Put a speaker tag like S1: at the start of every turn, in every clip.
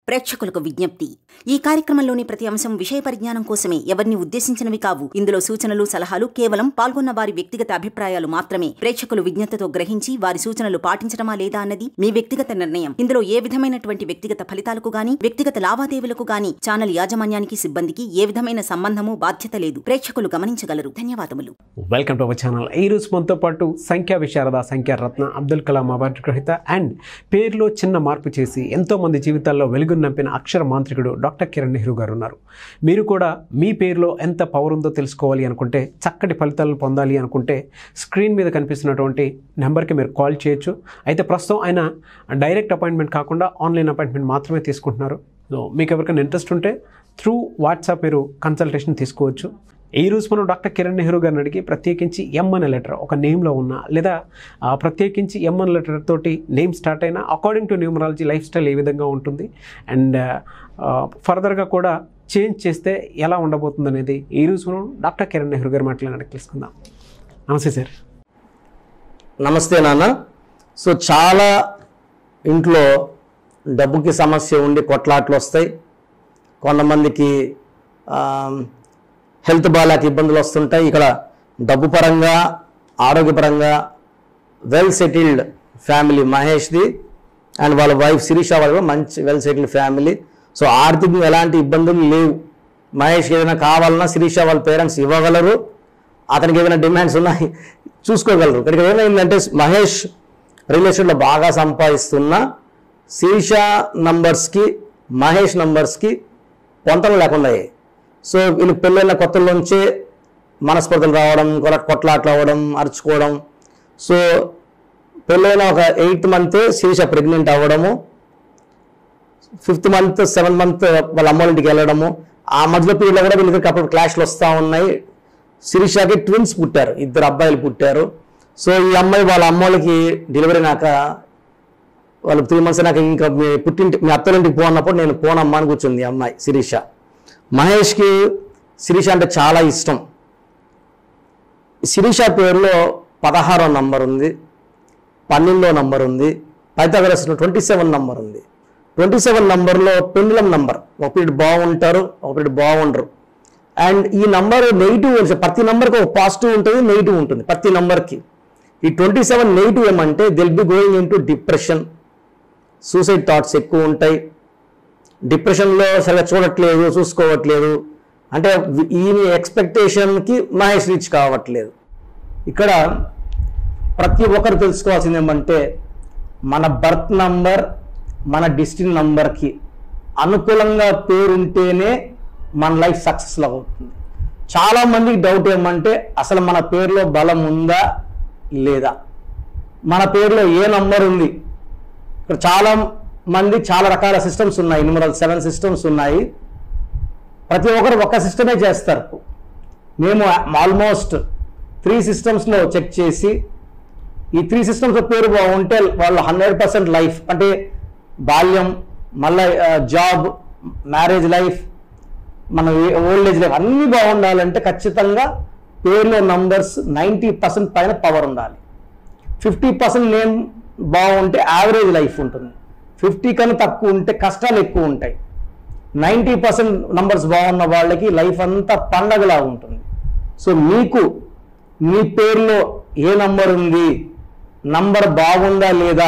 S1: ప్రేక్షకులకు విజ్ఞప్తి ఈ కార్యక్రమంలోని ప్రతి అంశం విషయ పరిజ్ఞానం కోసమే ఎవరిని ఉద్దేశించినవి కావు ఇందులో సూచనలు సలహాలు కేవలం పాల్గొన్న వారి వ్యక్తిగత అభిప్రాయాలు మాత్రమే ప్రేక్షకులు విజ్ఞతతో గ్రహించి వారి సూచనలు పాటించడమా లేదా అన్నది మీ వ్యక్తిగత నిర్ణయం ఇందులో ఏ విధమైనటువంటి వ్యక్తిగత ఫలితాలకు గాని వ్యక్తిగత లావాదేవీలకు గాని ఛానల్ యాజమాన్యానికి సిబ్బందికి ఏ విధమైన సంబంధము బాధ్యత లేదు ప్రేక్షకులు గమనించగలరు ధన్యవాదములు
S2: వెల్కమ్ టు అవర్ ఛానల్ ఈ రోజు మనతో పాటు సంఖ్యా విశారద సంఖ్యా రత్న అబ్దుల్ కలాం అవార్డు గ్రహీత అండ్ పేరులో చిన్న మార్పు చేసి ఎంతో మంది జీవితాల్లో వెలుగు నంపిన అక్షర మాంత్రికుడు డాక్టర్ కిరణ్ నెహ్రూ గారు ఉన్నారు మీరు కూడా మీ పేరులో ఎంత పవర్ ఉందో తెలుసుకోవాలి అనుకుంటే చక్కటి ఫలితాలను పొందాలి అనుకుంటే స్క్రీన్ మీద కనిపిస్తున్నటువంటి నెంబర్కి మీరు కాల్ చేయొచ్చు అయితే ప్రస్తుతం ఆయన డైరెక్ట్ అపాయింట్మెంట్ కాకుండా ఆన్లైన్ అపాయింట్మెంట్ మాత్రమే తీసుకుంటున్నారు సో మీకు ఎవరికైనా ఇంట్రెస్ట్ ఉంటే త్రూ వాట్సాప్ మీరు కన్సల్టేషన్ తీసుకోవచ్చు ఈ రోజు మనం డాక్టర్ కిరణ్ నెహ్రూ గారిని అడిగి ప్రత్యేకించి ఎం అనే లెటర్ ఒక నేమ్లో ఉన్న లేదా ఆ, ప్రత్యేకించి ఎం అనే లెటర్ తోటి నేమ్ స్టార్ట్ అయినా according to numerology lifestyle ఏ విధంగా ఉంటుంది అండ్ ఫర్దర్గా కూడా చేంజ్ చేస్తే ఎలా ఉండబోతుంది అనేది ఈ రోజు మనం డాక్టర్ కిరణ్ నెహ్రూ గారి మాటలను అడిగి తెలుసుకుందాం నమస్తే సార్
S3: నమస్తే నాన్న సో చాలా ఇంట్లో డబ్బుకి సమస్య ఉండి కొట్లాట్లు వస్తాయి కొంతమందికి హెల్త్ బాగాలేక ఇబ్బందులు వస్తుంటాయి ఇక్కడ డబ్బు పరంగా ఆరోగ్యపరంగా వెల్ సెటిల్డ్ ఫ్యామిలీ మహేష్ది అండ్ వాళ్ళ వైఫ్ శిరీష వాళ్ళు కూడా మంచి వెల్ సెటిల్డ్ ఫ్యామిలీ సో ఆర్థికంగా ఎలాంటి ఇబ్బందులు లేవు మహేష్కి ఏదైనా కావాలన్నా శిరీష వాళ్ళ పేరెంట్స్ ఇవ్వగలరు అతనికి ఏదైనా డిమాండ్స్ ఉన్నాయి చూసుకోగలరు ఇక్కడ ఏమైందంటే మహేష్ రిలేషన్లో బాగా సంపాదిస్తున్న శిరీష నంబర్స్కి మహేష్ నంబర్స్కి పొంతలు లేకుండా అయ్యాయి సో వీళ్ళు పెళ్ళైన కొత్తలోంచే మనస్పర్ధలు రావడం కొల కొట్లాట్లు అవ్వడం అరుచుకోవడం సో పెళ్ళైన ఒక ఎయిత్ మంత్ శిరీష ప్రెగ్నెంట్ అవ్వడము ఫిఫ్త్ మంత్ సెవెన్ మంత్ వాళ్ళ అమ్మ ఇంటికి వెళ్ళడము ఆ మధ్యలో పీరియడ్లో కూడా వీళ్ళకి అప్పుడు క్లాష్లు వస్తూ ఉన్నాయి శిరీషకి ట్విన్స్ పుట్టారు ఇద్దరు అబ్బాయిలు పుట్టారు సో ఈ అమ్మాయి వాళ్ళ అమ్మోళ్ళకి డెలివరీ నాక వాళ్ళు త్రీ మంత్స్ నాకు ఇంకా మీ పుట్టింటి మీ అత్తలింటికి పోన్నప్పుడు నేను పోనమ్మా అని కూర్చుంది ఈ అమ్మాయి శిరీష మహేష్కి శిరీష అంటే చాలా ఇష్టం శిరీష పేరులో పదహారో నంబర్ ఉంది పన్నెండో నంబర్ ఉంది పైథాగరస్ ట్వంటీ సెవెన్ నంబర్ ఉంది ట్వంటీ సెవెన్ నంబర్లో పెండులం నంబర్ ఒక పీరియడ్ బాగుంటారు ఒక పీరియడ్ బాగుండరు అండ్ ఈ నంబర్ నెగిటివ్ ఉంటుంది ప్రతి నంబర్కి ఒక పాజిటివ్ ఉంటుంది నెగిటివ్ ఉంటుంది ప్రతి నంబర్కి ఈ ట్వంటీ సెవెన్ నెగిటివ్ ఏమంటే will be going into depression suicide thoughts ఎక్కువ ఉంటాయి డిప్రెషన్లో సరిగా చూడట్లేదు చూసుకోవట్లేదు అంటే ఈయన ఎక్స్పెక్టేషన్కి మహేష్ రీచ్ కావట్లేదు ఇక్కడ ప్రతి ఒక్కరు తెలుసుకోవాల్సింది ఏమంటే మన బర్త్ నంబర్ మన డిస్టిన్ నంబర్కి అనుకూలంగా పేరుంటేనే మన లైఫ్ సక్సెస్ఫుల్ అవుతుంది చాలా మందికి డౌట్ ఏమంటే అసలు మన పేరులో బలం ఉందా లేదా మన పేరులో ఏ నంబర్ ఉంది ఇక్కడ చాలా మంది చాలా రకాల సిస్టమ్స్ ఉన్నాయి న్యూమరల్ సెవెన్ సిస్టమ్స్ ఉన్నాయి ప్రతి ఒక్కరు ఒక సిస్టమే చేస్తారు మేము ఆల్మోస్ట్ త్రీ సిస్టమ్స్లో చెక్ చేసి ఈ త్రీ సిస్టమ్స్ పేరు బాగుంటే వాళ్ళు హండ్రెడ్ పర్సెంట్ లైఫ్ అంటే బాల్యం మళ్ళీ జాబ్ మ్యారేజ్ లైఫ్ మన ఓల్డ్ ఏజ్ లైఫ్ అన్నీ బాగుండాలంటే ఖచ్చితంగా పేరులో నంబర్స్ నైంటీ పర్సెంట్ పైన పవర్ ఉండాలి ఫిఫ్టీ పర్సెంట్ నేమ్ బాగుంటే యావరేజ్ లైఫ్ ఉంటుంది ఫిఫ్టీ కన్నా తక్కువ ఉంటే కష్టాలు ఎక్కువ ఉంటాయి నైంటీ పర్సెంట్ నంబర్స్ బాగున్న వాళ్ళకి లైఫ్ అంతా పండగలా ఉంటుంది సో మీకు మీ పేరులో ఏ నంబర్ ఉంది నంబర్ బాగుందా లేదా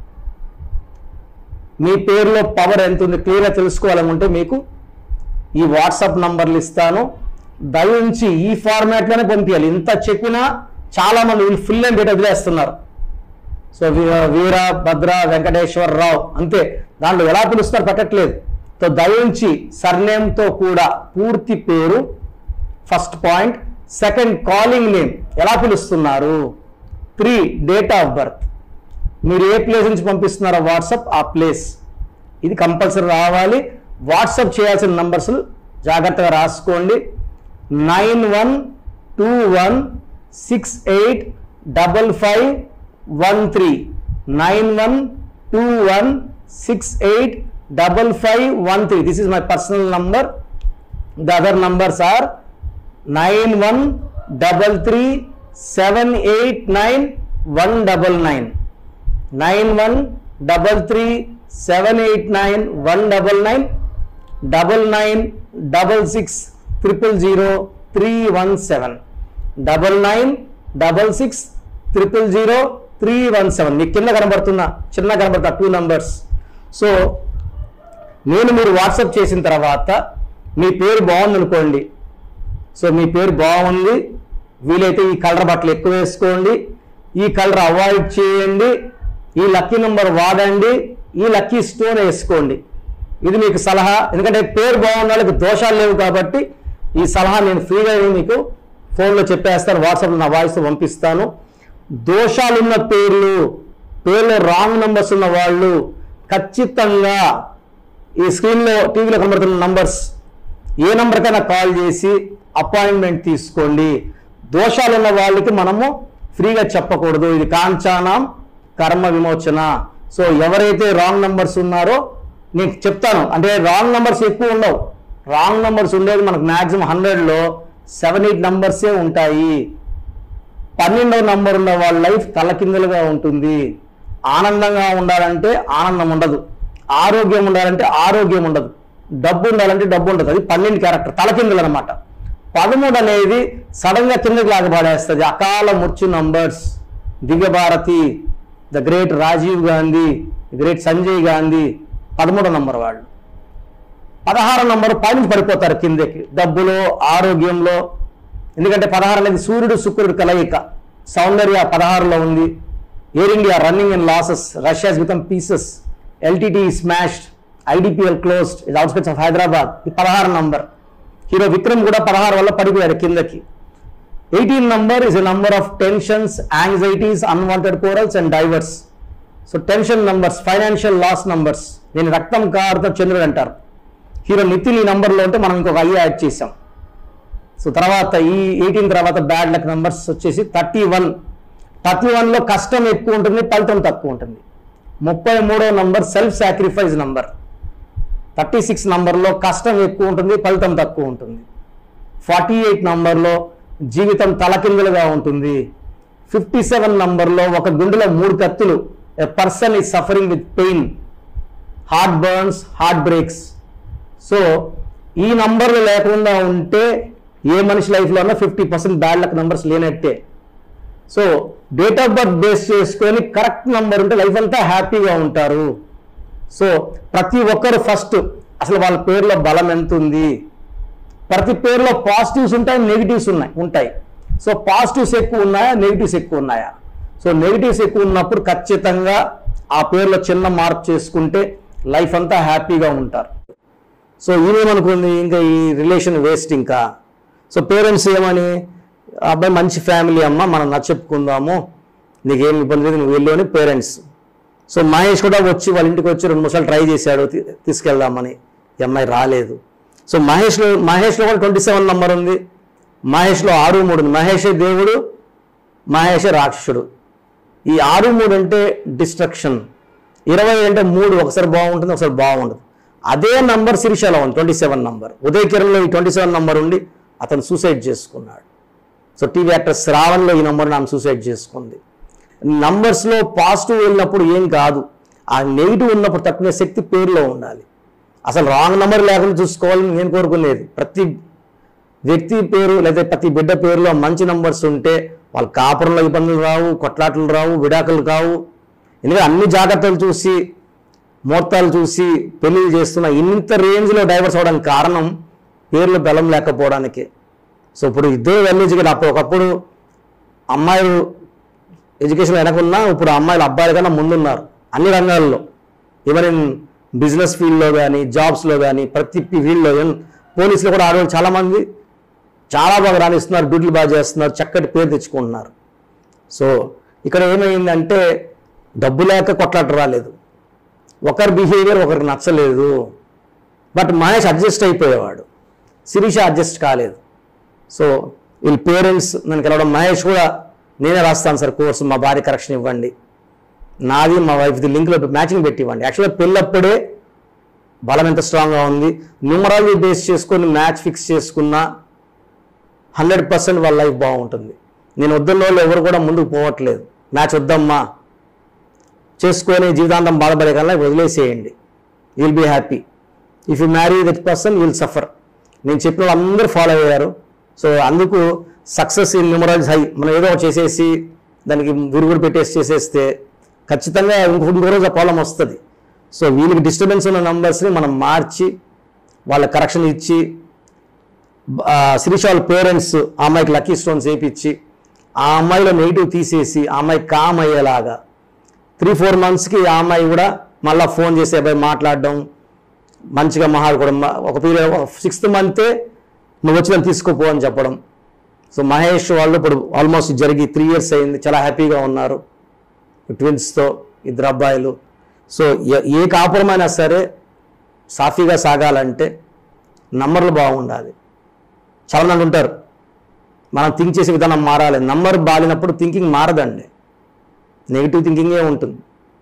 S3: మీ పేరులో పవర్ ఎంత ఉంది క్లియర్గా తెలుసుకోవాలనుకుంటే మీకు ఈ వాట్సాప్ నంబర్లు ఇస్తాను దయించి ఈ ఫార్మాట్లోనే పంపించాలి ఇంత చెప్పినా చాలా మంది వీళ్ళు ఫుల్ అండ్ డేట్ వదిలేస్తున్నారు సో వీ- వీర భద్ర వెంకటేశ్వరరావు అంతే దాంట్లో ఎలా పిలుస్తారు పెట్టట్లేదు సో దయించి సర్నేమ్తో కూడా పూర్తి పేరు first point second calling name ఎలా పిలుస్తున్నారు త్రీ డేట్ ఆఫ్ బర్త్ మీరు ఏ ప్లేస్ నుంచి పంపిస్తున్నారో వాట్సాప్ ఆ ప్లేస్ ఇది కంపల్సరీ రావాలి వాట్సాప్ చేయాల్సిన నంబర్స్ జాగ్రత్తగా రాసుకోండి nine one two one six eight double five one three nine one two one six eight double five one three this is my personal number the other numbers are nine one double three seven eight nine one double nine nine one double three seven eight nine one double nine double nine double six triple zero three one seven double nine double six triple zero three one seven మీకు కింద కనబడుతున్న చిన్న కనబడుతున్న two numbers so నేను మీరు WhatsApp చేసిన తర్వాత మీ పేరు బాగుంది అనుకోండి సో మీ పేరు బాగుంది వీలైతే ఈ కలర్ బట్టలు ఎక్కువ వేసుకోండి ఈ కలర్ అవాయిడ్ చేయండి ఈ లక్కీ నెంబర్ వాడండి ఈ లక్కీ స్టోన్ వేసుకోండి ఇది మీకు సలహా ఎందుకంటే పేరు బాగున్న వాళ్ళకి దోషాలు లేవు కాబట్టి ఈ సలహా నేను ఫ్రీగా మీకు ఫోన్లో చెప్పేస్తాను వాట్సాప్లో నా వాయిస్ పంపిస్తాను దోషాలున్న పేర్లు పేర్లో రాంగ్ నెంబర్స్ ఉన్న వాళ్ళు ఖచ్చితంగా ఈ స్క్రీన్లో టీవీలో కనబడుతున్న నంబర్స్ ఏ నంబర్కైనా కాల్ చేసి అపాయింట్మెంట్ తీసుకోండి దోషాలు ఉన్న వాళ్ళకి మనము ఫ్రీగా చెప్పకూడదు ఇది కాంచానం కర్మ విమోచన సో ఎవరైతే రాంగ్ నంబర్స్ ఉన్నారో నేను చెప్తాను అంటే రాంగ్ నంబర్స్ ఎక్కువ ఉండవు రాంగ్ నంబర్స్ ఉండేది మనకు మ్యాక్సిమం హండ్రెడ్లో సెవెన్ ఎయిట్ నంబర్సే ఉంటాయి పన్నెండవ నంబర్ ఉన్న వాళ్ళ లైఫ్ తలకిందులుగా ఉంటుంది ఆనందంగా ఉండాలంటే ఆనందం ఉండదు ఆరోగ్యం ఉండాలంటే ఆరోగ్యం ఉండదు డబ్బు ఉండాలంటే డబ్బు ఉండదు అది పన్నెండు క్యారెక్టర్ తలకిందులు అనమాట పదమూడు అనేది సడన్ గా కిందకి లాగబడేస్తుంది అకాల మృత్యు numbers Divyabharati the great Rajiv Gandhi great Sanjay Gandhi పదమూడో నంబర్ వాళ్ళు పదహారు నంబర్ పైనుంచి పడిపోతారు కిందకి డబ్బులో ఆరోగ్యంలో ఎందుకంటే పదహారు అనేది సూర్యుడు శుక్రుడు కలయిక సౌందర్య పదహారులో ఉంది Air India running in losses Russia's become pieces LTTE smashed IDPL closed ఇది అవుట్స్కట్స్ ఆఫ్ హైదరాబాద్ ఇది పదహారు నంబర్ హీరో విక్రమ్ కూడా పదహారు వల్ల పడిపోయాడు కిందకి eighteen number is a number of tensions anxieties unwanted quarrels and divorce so tension numbers financial loss numbers నేను రక్తం కారుతో చంద్రుడు అంటారు హీరో నితిన్ ఈ నంబర్లో ఉంటే మనం ఇంకొక ఐ యాడ్ చేసాం సో తర్వాత ఈ ఎయిటీన్ తర్వాత బ్యాడ్ లక్ నంబర్స్ వచ్చేసి థర్టీ వన్ థర్టీ వన్లో కష్టం ఎక్కువ ఉంటుంది ఫలితం తక్కువ ఉంటుంది ముప్పై మూడో number self sacrifice number thirty six నంబర్లో కష్టం ఎక్కువ ఉంటుంది ఫలితం తక్కువ ఉంటుంది ఫార్టీ ఎయిట్ నంబర్లో జీవితం తలకిందులుగా ఉంటుంది ఫిఫ్టీ సెవెన్ నంబర్లో ఒక గుండెలో మూడు కత్తులు a person is suffering with pain heart burns heart breaks so ఈ నంబర్లు లేకుండా ఉంటే ఏ మనిషి లైఫ్లో ఉన్నా fifty percent bad luck numbers లేనట్టే so date of birth base చేసుకొని కరెక్ట్ నంబర్ ఉంటే లైఫ్ అంతా హ్యాపీగా ఉంటారు సో ప్రతి ఒక్కరు ఫస్ట్ అసలు వాళ్ళ పేరులో బలం ఎంత ఉంది ప్రతి పేరులో పాజిటివ్స్ ఉంటాయి నెగిటివ్స్ ఉన్నాయి ఉంటాయి సో పాజిటివ్స్ ఎక్కువ ఉన్నాయా నెగిటివ్స్ ఎక్కువ ఉన్నాయా సో నెగిటివ్స్ ఎక్కువ ఉన్నప్పుడు ఖచ్చితంగా ఆ పేరులో చిన్న మార్పు చేసుకుంటే లైఫ్ అంతా హ్యాపీగా ఉంటారు సో ఈమెమనుకుంది ఇంకా ఈ రిలేషన్ వేస్ట్ ఇంకా సో పేరెంట్స్ ఏమని అబ్బాయి మంచి ఫ్యామిలీ అమ్మ మనం నచ్చెప్పుకుందాము నీకేం ఇబ్బంది లేదు నువ్వు వెళ్ళు అని పేరెంట్స్ సో మహేష్ కూడా వచ్చి వాళ్ళ ఇంటికి వచ్చి రెండు మూడు సార్లు ట్రై చేశాడు తీ- తీసుకెళ్దామని ఈ అమ్మాయి రాలేదు సో మహేష్లో మహేష్లో కూడా ట్వంటీ సెవెన్ నెంబర్ ఉంది మహేష్లో ఆరు మూడు ఉంది మహేషే దేవుడు మహేషే రాక్షసుడు ఈ ఆరు మూడు అంటే డిస్ట్రక్షన్ ఇరవై అంటే మూడు ఒకసారి బాగుంటుంది ఒకసారి బాగుండదు అదే నంబర్ శిరీషలో ఉంది ట్వంటీ సెవెన్ నంబర్ ఉదయ్ కిరణ్లో ఈ ట్వంటీ సెవెన్ నంబర్ ఉండి అతను సూసైడ్ చేసుకున్నాడు సో టీవీ యాక్టర్ శ్రావణ్లో ఈ నంబర్ ఆమె సూసైడ్ చేసుకుంది నంబర్స్లో పాజిటివ్ వెళ్ళినప్పుడు ఏం కాదు ఆ నెగిటివ్ ఉన్నప్పుడు తట్టుకునే శక్తి పేరులో ఉండాలి అసలు రాంగ్ నెంబర్ లేకుండా చూసుకోవాలని నేను కోరుకునేది ప్రతి వ్యక్తి పేరు లేదా ప్రతి బిడ్డ పేరులో మంచి నంబర్స్ ఉంటే వాళ్ళ కాపురంలో ఇబ్బందులు రావు కొట్లాటలు రావు విడాకులు కావు ఎందుకంటే అన్ని జాగ్రత్తలు చూసి ముహూర్తాలు చూసి పెళ్లిళ్ళు చేస్తున్న ఇంత రేంజ్లో డైవర్స్ అవడానికి కారణం పేర్లు బలం లేకపోవడానికి సో ఇప్పుడు ఇద్దరు వెల్ ఎడ్యుకేట్ అప్పుడు ఒకప్పుడు అమ్మాయిలు ఎడ్యుకేషన్ వెనకున్నా ఇప్పుడు అమ్మాయిలు అబ్బాయిల కన్నా ముందున్నారు అన్ని రంగాల్లో ఈవెన్ ఇన్ బిజినెస్ ఫీల్డ్లో కానీ జాబ్స్లో కానీ ప్రతి ఫీల్డ్లో కానీ పోలీసులు కూడా ఆడవాళ్ళు చాలామంది చాలా బాగా రాణిస్తున్నారు డ్యూటీలు బాగా చేస్తున్నారు చక్కటి పేరు తెచ్చుకుంటున్నారు సో ఇక్కడ ఏమైందంటే డబ్బు లేక కొట్లాట రాలేదు ఒకరి బిహేవియర్ ఒకరికి నచ్చలేదు బట్ మహేష్ అడ్జస్ట్ అయిపోయేవాడు శిరీష అడ్జస్ట్ కాలేదు సో వీళ్ళ పేరెంట్స్ నన్ను కలవడం మహేష్ కూడా నేనే రాస్తాను సార్ కోర్సు మా భార్య కరెక్షన్ ఇవ్వండి నాది మా వైఫ్ది లింక్లో మ్యాచింగ్ పెట్టి ఇవ్వండి యాక్చువల్గా పెళ్ళప్పుడే బలం ఎంత స్ట్రాంగ్గా ఉంది న్యూమరాలజీ బేస్ చేసుకొని మ్యాచ్ ఫిక్స్ చేసుకున్నా హండ్రెడ్ పర్సెంట్ వాళ్ళ లైఫ్ బాగుంటుంది నేను వద్దన్న వాళ్ళు ఎవరు కూడా ముందుకు పోవట్లేదు మ్యాచ్ వద్దమ్మా చేసుకొని జీవితాంతం బాధపడే కన్నా వదిలేసేయండి will be happy if you marry that person will suffer నేను చెప్పిన వాళ్ళు అందరూ ఫాలో అయ్యారు సో అందుకు సక్సెస్ ఇన్ న్యూమరాలజీ హై మనం ఏదో ఒకటి చేసేసి దానికి విరుగుడు పెట్టేసి చేసేస్తే ఖచ్చితంగా ఇంకో ఇంకో రోజు ఆ ప్రాబ్లం వస్తుంది సో వీళ్ళకి డిస్టర్బెన్స్ ఉన్న నంబర్స్ని మనం మార్చి వాళ్ళ కరెక్షన్ ఇచ్చి ఆ, శిరీష వాళ్ళ పేరెంట్స్ ఆ అమ్మాయికి లక్కీ స్టోన్స్ వేయించి ఆ అమ్మాయిలో నెగిటివ్ తీసేసి ఆ అమ్మాయి కామ్ అయ్యేలాగా త్రీ ఫోర్ మంత్స్కి ఆ అమ్మాయి కూడా మళ్ళీ ఫోన్ చేసి అబ్బాయి మాట్లాడడం మంచిగా మాట్లాడుకోవడం ఒక పీరియడ్ సిక్స్త్ మంతే నువ్వు వచ్చి నన్ను తీసుకోపో అని చెప్పడం సో మహేష్ వాళ్ళు ఇప్పుడు ఆల్మోస్ట్ జరిగి త్రీ ఇయర్స్ అయింది చాలా హ్యాపీగా ఉన్నారు ట్విన్స్తో ఇద్దరు అబ్బాయిలు సో ఏ- ఏ కాపురమైనా సరే సాఫీగా సాగాలంటే నంబర్లు బాగుండాలి చాలా మంది ఉంటారు మనం థింక్ చేసే విధానం మారాలి నంబర్ బాలినప్పుడు థింకింగ్ మారదండి నెగిటివ్ థింకింగే ఉంటుంది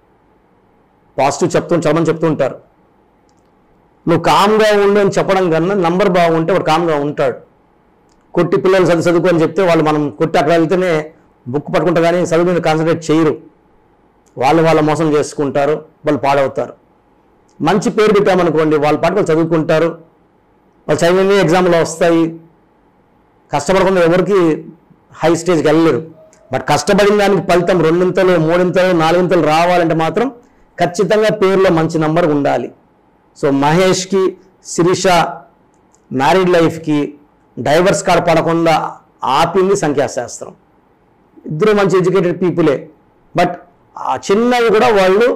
S3: పాజిటివ్ చెప్తూ చాలా మంది చెప్తూ ఉంటారు నువ్వు కామ్గా ఉండు అని చెప్పడం కన్నా నంబర్ బాగుంటే వాడు కామ్గా ఉంటాడు కొట్టి పిల్లలు చదువు చదువుకో అని చెప్తే వాళ్ళు మనం కొట్టి అక్కడ వెళ్తేనే బుక్ పట్టుకుంటా కానీ చదువు మీద కాన్సన్ట్రేట్ చేయరు వాళ్ళు వాళ్ళ మోసం చేసుకుంటారు వాళ్ళు పాడవుతారు మంచి పేరు పెట్టామనుకోండి వాళ్ళ పాటు వాళ్ళు చదువుకుంటారు వాళ్ళు చదివినవి ఎగ్జామ్లో వస్తాయి కష్టపడకుండా ఎవరికి హై స్టేజ్కి వెళ్ళలేరు బట్ కష్టపడిన దానికి ఫలితం రెండింతలు మూడింతలు నాలుగింతలు రావాలంటే మాత్రం ఖచ్చితంగా పేరులో మంచి నంబర్ ఉండాలి సో మహేష్కి శిరీష మ్యారీడ్ లైఫ్కి డైవర్స్ కార్డ్ పడకుండా ఆపింది సంఖ్యాశాస్త్రం ఇద్దరు మంచి ఎడ్యుకేటెడ్ పీపులే బట్ ఆ చిన్నవి కూడా వాళ్ళు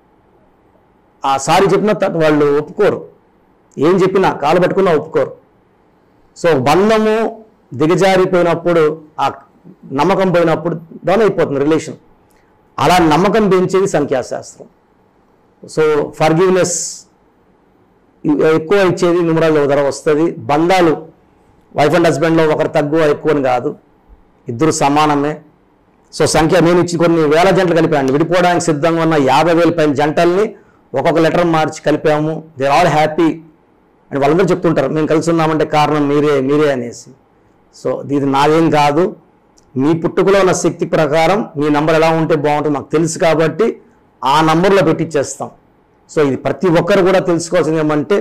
S3: ఆ సారీ చెప్పిన త- వాళ్ళు ఒప్పుకోరు ఏం చెప్పినా కాలు పట్టుకున్నా ఒప్పుకోరు సో బంధము దిగజారిపోయినప్పుడు ఆ నమ్మకం పోయినప్పుడు డౌన్ అయిపోతుంది రిలేషన్ అలా నమ్మకం పెంచేది సంఖ్యాశాస్త్రం సో ఫర్గివ్నెస్ ఎక్కువ ఇచ్చేది న్యూమరాల్లో ధర వస్తుంది బంధాలు వైఫ్ అండ్ హస్బెండ్లో ఒకరు తక్కువ ఎక్కువ అని కాదు ఇద్దరు సమానమే సో సంఖ్య నేను ఇచ్చి కొన్ని వేల జంటలు కలిపాను విడిపోవడానికి సిద్ధంగా ఉన్న యాభై వేల పైన జంటల్ని ఒక్కొక్క లెటర్ మార్చి కలిపాము దే ఆల్ హ్యాపీ అని వాళ్ళందరూ చెప్తుంటారు మేము కలిసి ఉన్నామంటే కారణం మీరే మీరే అనేసి సో ఇది నాదేం కాదు మీ పుట్టుకలో ఉన్న శక్తి ప్రకారం మీ నంబర్ ఎలా ఉంటే బాగుంటుందో నాకు తెలుసు కాబట్టి ఆ నంబర్లో పెట్టిచ్చేస్తాం సో ఇది ప్రతి ఒక్కరు కూడా తెలుసుకోవాల్సింది ఏమంటే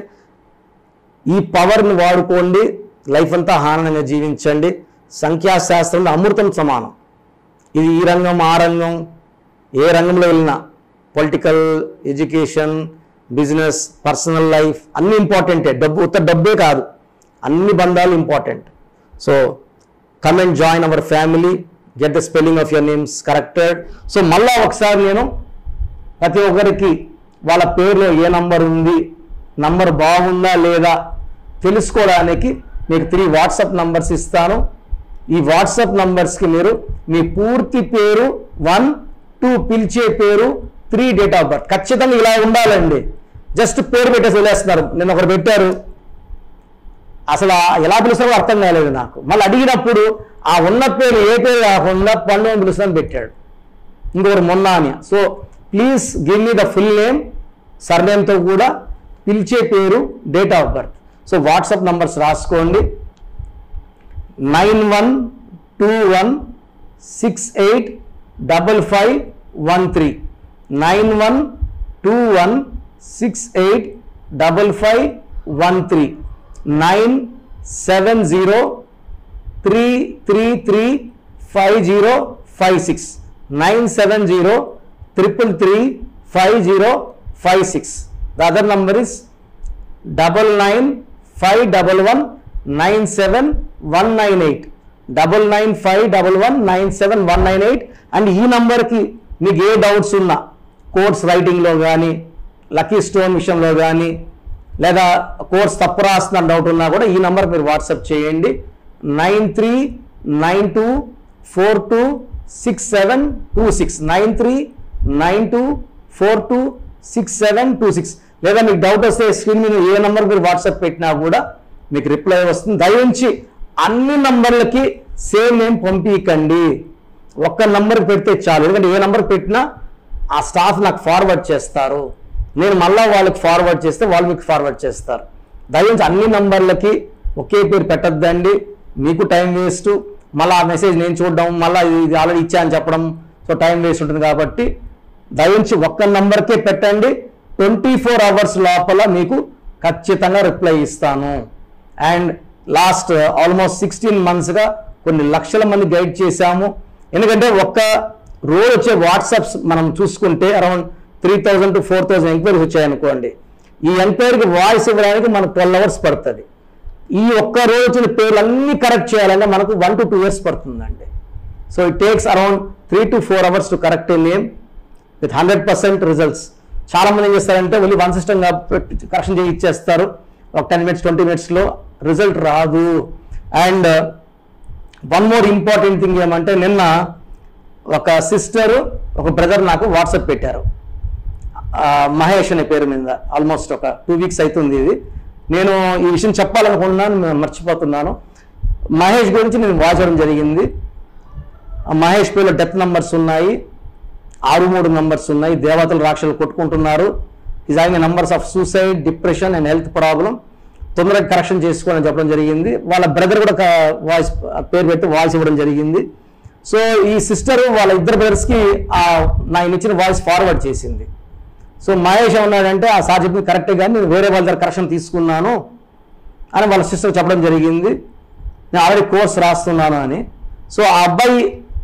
S3: ఈ పవర్ని వాడుకోండి లైఫ్ అంతా ఆనందంగా జీవించండి సంఖ్యాశాస్త్రంలో అమృతం సమానం ఇది ఈ రంగం ఆ రంగం ఏ రంగంలో వెళ్ళినా political education business personal life అన్ని ఇంపార్టెంటే డబ్బు ఉత్త డబ్బే కాదు అన్ని బంధాలు important so come and join our family get the spelling of your names corrected so మళ్ళా ఒకసారి నేను ప్రతి ఒక్కరికి వాళ్ళ పేరులో ఏ నంబర్ ఉంది నంబర్ బాగుందా లేదా తెలుసుకోవడానికి మీకు త్రీ వాట్సాప్ నంబర్స్ ఇస్తాను ఈ వాట్సాప్ నంబర్స్కి మీరు మీ పూర్తి పేరు వన్ టూ పిలిచే పేరు త్రీ డేట్ ఆఫ్ బర్త్ ఖచ్చితంగా ఇలా ఉండాలండి జస్ట్ పేరు పెట్టేసి వదిలేస్తున్నారు నేను ఒకరు పెట్టారు అసలు ఆ ఎలా పిలుస్తారో అర్థం కాలేదు నాకు మళ్ళీ అడిగినప్పుడు ఆ ఉన్న పేరు ఏ పేరు కాకుండా పండు అని పిలుస్తాను పెట్టాడు ఇంకొకరు మొన్న అని so please give me the full name సర్నేమ్తో కూడా పిలిచే పేరు date of birth so WhatsApp numbers రాసుకోండి nine one two one six eight double five one three nine one two one six eight double five one three nine seven zero three three three five zero five six nine seven zero triple three five zero five six the other number is double nine five double one nine seven one nine eight double nine five double one nine seven one nine eight and ఈ నంబర్కి మీకు ఏ doubts ఉన్నా course రైటింగ్లో కానీ lucky stone విషయంలో కానీ లేదా course తప్పు రాస్తున్న డౌట్ ఉన్నా కూడా ఈ నంబర్ మీరు వాట్సాప్ చేయండి nine three nine two four two six seven two six nine three nine two four two six seven two six లేదా మీకు డౌట్ వస్తే స్క్రీన్ మీద ఏ నంబర్ మీరు వాట్సాప్ పెట్టినా కూడా మీకు రిప్లై వస్తుంది దయించి అన్ని నంబర్లకి సేమ్ నేమ్ పంపించకండి ఒక్క నంబర్కి పెడితే చాలు ఎందుకంటే ఏ నంబర్ పెట్టినా ఆ స్టాఫ్ నాకు ఫార్వర్డ్ చేస్తారు నేను మళ్ళా వాళ్ళకి ఫార్వర్డ్ చేస్తే వాళ్ళు మీకు ఫార్వర్డ్ చేస్తారు దయించి అన్ని నంబర్లకి ఒకే పేరు పెట్టద్దండి మీకు టైం వేస్ట్ మళ్ళీ ఆ మెసేజ్ నేను చూడడం మళ్ళీ ఇది ఆల్రెడీ ఇచ్చా అని చెప్పడం సో టైం వేస్ట్ ఉంటుంది కాబట్టి దయించి ఒక్క నంబర్కే పెట్టండి ట్వంటీ ఫోర్ అవర్స్ లోపల మీకు ఖచ్చితంగా రిప్లై ఇస్తాను అండ్ లాస్ట్ ఆల్మోస్ట్ సిక్స్టీన్ మంత్స్గా కొన్ని లక్షల మంది గైడ్ చేశాము ఎందుకంటే ఒక్క రోజు వచ్చే వాట్సాప్స్ మనం చూసుకుంటే around three thousand to four thousand enquiries వచ్చాయనుకోండి ఈ ఎంక్వైరీకి వాయిస్ ఇవ్వడానికి మనకు ట్వెల్వ్ అవర్స్ పడుతుంది ఈ ఒక్క రోజు వచ్చిన పేర్లు అన్ని కరెక్ట్ చేయాలంటే మనకు వన్ టు టూ ఇయర్స్ పడుతుందండి so it takes around three to four hours to correct a name with hundred percent results చాలా మంది ఏం చేస్తారంటే వెళ్ళి వన్ సిస్టమ్గా కరెక్షన్ చేసి ఇచ్చేస్తారు ఒక టెన్ మినిట్స్ ట్వంటీ మినిట్స్లో రిజల్ట్ రాదు and one more important thing ఏమంటే నిన్న ఒక సిస్టర్ ఒక బ్రదర్ నాకు వాట్సాప్ పెట్టారు ఆ, మహేష్ అనే పేరు మీద ఆల్మోస్ట్ ఒక టూ వీక్స్ అవుతుంది ఇది నేను ఈ విషయం చెప్పాలనుకున్నాను నేను మర్చిపోతున్నాను మహేష్ గురించి నేను వాచడం జరిగింది ఆ మహేష్ పేరులో డెత్ నంబర్స్ ఉన్నాయి ఆరు మూడు నంబర్స్ ఉన్నాయి దేవతలు రాక్షసులు కొట్టుకుంటున్నారు is having numbers of suicide depression and health problem తొందరగా కరెక్షన్ చేసుకోవాలని చెప్పడం జరిగింది వాళ్ళ బ్రదర్ కూడా వాయిస్ పేరు పెట్టి వాయిస్ ఇవ్వడం జరిగింది సో ఈ సిస్టర్ వాళ్ళ ఇద్దరు బ్రదర్స్కి ఆ నా ఇచ్చిన వాయిస్ ఫార్వర్డ్ చేసింది సో మహేష్ ఏమన్నాడంటే ఆ సార్ చెప్పింది కరెక్టే కానీ నేను వేరే వాళ్ళ దగ్గర కరెక్షన్ తీసుకున్నాను అని వాళ్ళ సిస్టర్ చెప్పడం జరిగింది నేను ఆల్రెడీ కోర్స్ రాస్తున్నాను అని సో ఆ అబ్బాయి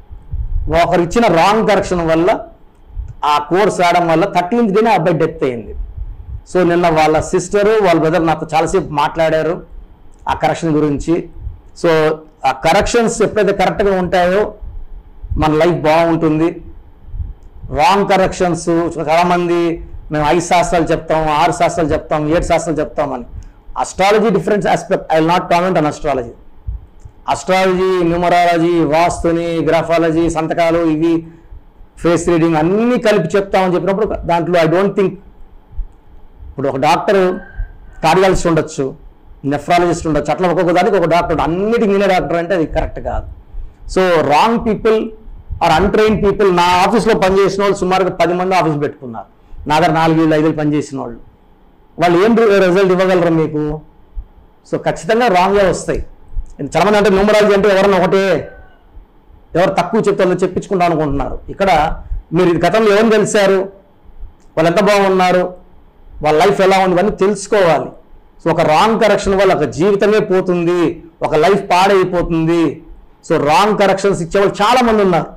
S3: ఒకరు ఇచ్చిన రాంగ్ కరెక్షన్ వల్ల ఆ కోర్స్ రావడం వల్ల థర్టీన్త్ డేనే ఆ అబ్బాయి డెత్ అయింది సో నిన్న వాళ్ళ సిస్టరు వాళ్ళ బ్రదర్ నాతో చాలాసేపు మాట్లాడారు ఆ కరెక్షన్ గురించి సో ఆ కరెక్షన్స్ ఎప్పుడైతే కరెక్ట్గా ఉంటాయో మన లైఫ్ బాగుంటుంది రాంగ్ కరెక్షన్స్ చాలామంది మేము ఐదు శాస్త్రాలు చెప్తాం ఆరు శాస్త్రాలు చెప్తాం ఏడు శాస్త్రాలు చెప్తామని astrology difference aspect I not comment on astrology astrology numerology వాస్తుని గ్రాఫాలజీ సంతకాలు ఇవి ఫేస్ రీడింగ్ అన్నీ కలిపి చెప్తామని చెప్పినప్పుడు దాంట్లో ఐ డోంట్ థింక్ ఇప్పుడు ఒక డాక్టర్ కార్డియాలజిస్ట్ ఉండొచ్చు నెఫ్రాలజిస్ట్ ఉండొచ్చు అట్లా ఒక్కొక్క దానికి ఒక డాక్టర్ అన్నిటికి నేనే డాక్టర్ అంటే అది కరెక్ట్ కాదు so wrong people are untrained people నా ఆఫీస్లో పనిచేసిన వాళ్ళు సుమారుగా పది మంది ఆఫీస్ పెట్టుకున్నారు నా దగ్గర నాలుగు వేలు ఐదు వేలు పనిచేసిన వాళ్ళు వాళ్ళు ఏం రిజల్ట్ ఇవ్వగలరు మీకు సో ఖచ్చితంగా రాంగ్గా వస్తాయి చాలా మంది అంటే న్యూమరాలజీ అంటే ఎవరన్నా ఒకటే ఎవరు తక్కువ చెప్తారో చెప్పించుకుంటాం అనుకుంటున్నారు ఇక్కడ మీరు ఇది గతంలో ఏమని తెలిసారు వాళ్ళు ఎంత బాగున్నారు వాళ్ళ లైఫ్ ఎలా ఉంది ఇవన్నీ తెలుసుకోవాలి సో ఒక రాంగ్ కరెక్షన్ వల్ల ఒక జీవితమే పోతుంది ఒక లైఫ్ పాడైపోతుంది సో రాంగ్ కరెక్షన్స్ ఇచ్చేవాళ్ళు చాలా మంది ఉన్నారు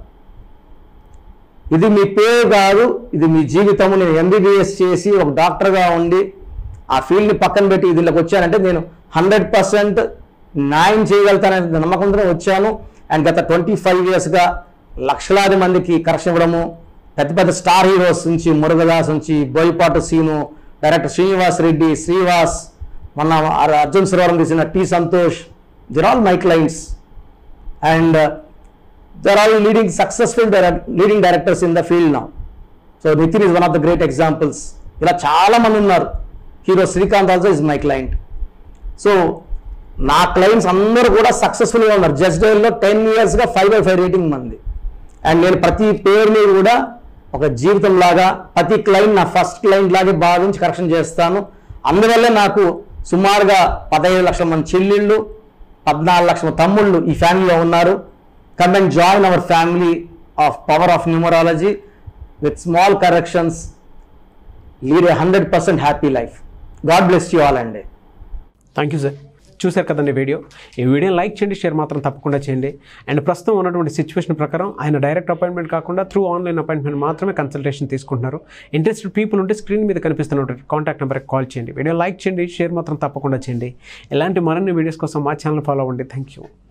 S3: ఇది మీ పేరు కాదు ఇది మీ జీవితము నేను ఎంబీబీఎస్ చేసి ఒక డాక్టర్గా ఉండి ఆ ఫీల్డ్ని పక్కన పెట్టి దీనిలోకి వచ్చానంటే నేను హండ్రెడ్ పర్సెంట్ న్యాయం చేయగలుగుతాననే నమ్మకంతో వచ్చాను అండ్ గత ట్వంటీ ఫైవ్ ఇయర్స్గా లక్షలాది మందికి కరెక్షన్ ఇవ్వడము పెద్ద పెద్ద స్టార్ హీరోస్ నుంచి మురుగదాస్ నుంచి బోయపాటు సీను డైరెక్టర్ శ్రీనివాస్ రెడ్డి శ్రీవాస్ మొన్న అర్జున్ సురవరం తీసిన T Santosh their all my clients and their all leading successful leading directors in the field నా so Nithiin is one of the great examples ఇలా చాలా మంది ఉన్నారు hero Srikanth also is my client so నా క్లయింట్స్ అందరూ కూడా సక్సెస్ఫుల్గా ఉన్నారు జస్ట్ డైల్లో టెన్ ఇయర్స్గా ఫైవ్ బై ఫైవ్ రేటింగ్ మంది అండ్ నేను ప్రతి పేరుని కూడా ఒక జీవితం లాగా ప్రతి క్లయింట్ నా ఫస్ట్ క్లయింట్ లాగే భావించి కరెక్షన్ చేస్తాను అందువల్లే నాకు సుమారుగా పదహైదు లక్షల మంది చెల్లెళ్ళు పద్నాలుగు లక్షల తమ్ముళ్ళు ఈ ఫ్యామిలీలో ఉన్నారు come and join our family of power of numerology with small corrections lead a hundred percent happy life God bless you all అండి
S2: థ్యాంక్ యూ సార్ చూశారు కదండి వీడియో ఈ వీడియోని లైక్ చేయండి షేర్ మాత్రం తప్పకుండా చేయండి అండ్ ప్రస్తుతం ఉన్నటువంటి సిచ్యువేషన్ ప్రకారం ఆయన డైరెక్ట్ అపాయింట్మెంట్ కాకుండా త్రూ ఆన్లైన్ అపాయింట్మెంట్ మాత్రమే కన్సల్టేషన్ తీసుకుంటున్నారు ఇంట్రెస్టెడ్ పీపుల్ ఉంటే స్క్రీన్ మీద కనిపిస్తున్నటువంటి కాంటాక్ట్ నెంబర్కి కాల్ చేయండి వీడియో లైక్ చేయండి షేర్ మాత్రం తప్పకుండా చేయండి ఇలాంటి మరిన్ని వీడియోస్ కోసం మా ఛానల్ ఫాలో అవ్వండి థ్యాంక్ యూ